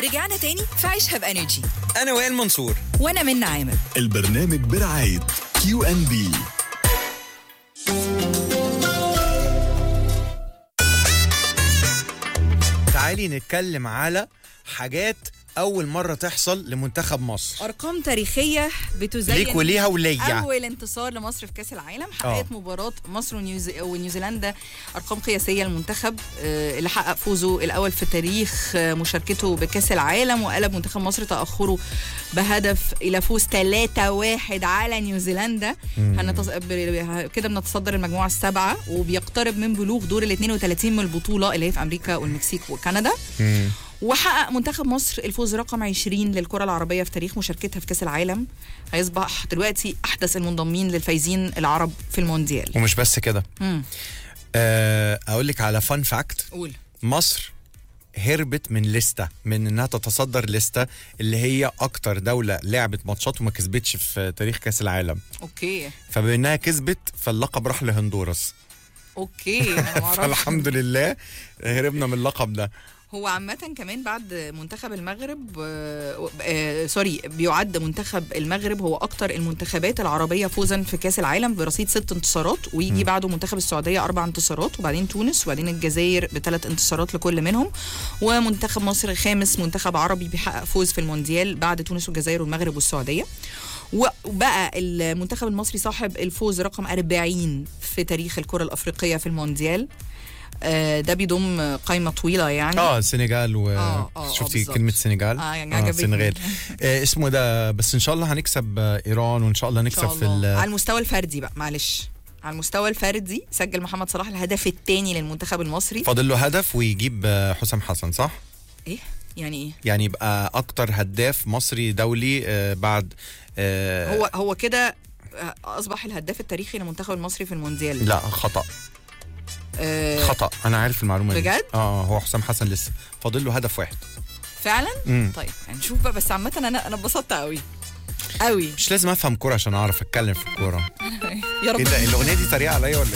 رجعنا تاني في عيشها بانرجي انا وائل منصور وانا من عامر البرنامج برعاية كيو ان بي تعالي نتكلم على حاجات اول مره تحصل لمنتخب مصر ارقام تاريخيه بتزين ليك وليها وليا اول انتصار لمصر في كاس العالم حققت آه. مباراه مصر ونيوز... ونيوزيلندا ارقام قياسيه للمنتخب آه، اللي حقق فوزه الاول في تاريخ آه، مشاركته بكاس العالم وقلب منتخب مصر تاخره بهدف الى فوز 3-1 على نيوزيلندا هنتص... ب- كده بنتصدر المجموعه السابعه وبيقترب من بلوغ دور ال 32 من البطوله اللي هي في امريكا والمكسيك وكندا مم. وحقق منتخب مصر الفوز رقم 20 للكرة العربية في تاريخ مشاركتها في كأس العالم هيصبح دلوقتي أحدث المنضمين للفايزين العرب في المونديال ومش بس كده مم. آه، اقول لك على فان فاكت قول مصر هربت من لستة من انها تتصدر لستة اللي هي اكتر دولة لعبت ماتشات وما كسبتش في تاريخ كاس العالم أوكي فبما انها كسبت فاللقب راح لهندوراس أوكي أنا معرفش. فالحمد لله هربنا من اللقب ده هو عامة كمان بعد منتخب المغرب آه آه سوري بيعد منتخب المغرب هو أكتر المنتخبات العربية فوزا في كأس العالم برصيد ست انتصارات ويجي بعده منتخب السعودية أربع انتصارات وبعدين تونس وبعدين الجزائر بثلاث انتصارات لكل منهم ومنتخب مصر خامس منتخب عربي بيحقق فوز في المونديال بعد تونس والجزائر والمغرب والسعودية وبقى المنتخب المصري صاحب الفوز رقم 40 في تاريخ الكرة الأفريقية في المونديال آه، ده بيضم قائمة طويلة يعني اه السنغال و آه، آه، آه، شفتي بالظبط. كلمة سنغال آه، يعني عجبتني. السنغال آه اسمه ده بس ان شاء الله هنكسب آه، ايران وان شاء الله إن نكسب شاء في الله. ال- على المستوى الفردي بقى معلش على المستوى الفردي سجل محمد صلاح الهدف الثاني للمنتخب المصري فاضل له هدف ويجيب آه، حسام حسن صح؟ ايه يعني ايه يعني يبقى اكتر هداف مصري دولي آه بعد آه هو هو كده آه، اصبح الهداف التاريخي للمنتخب المصري في المونديال لا خطا آه خطا انا عارف المعلومه دي بجد؟ اه هو حسام حسن لسه فاضل له هدف واحد فعلا مم. طيب هنشوف بقى بس عامه انا انا اتبسطت قوي قوي مش لازم افهم كوره عشان اعرف اتكلم في الكوره يا رب ايه ده الاغنيه دي طريقه عليا ولا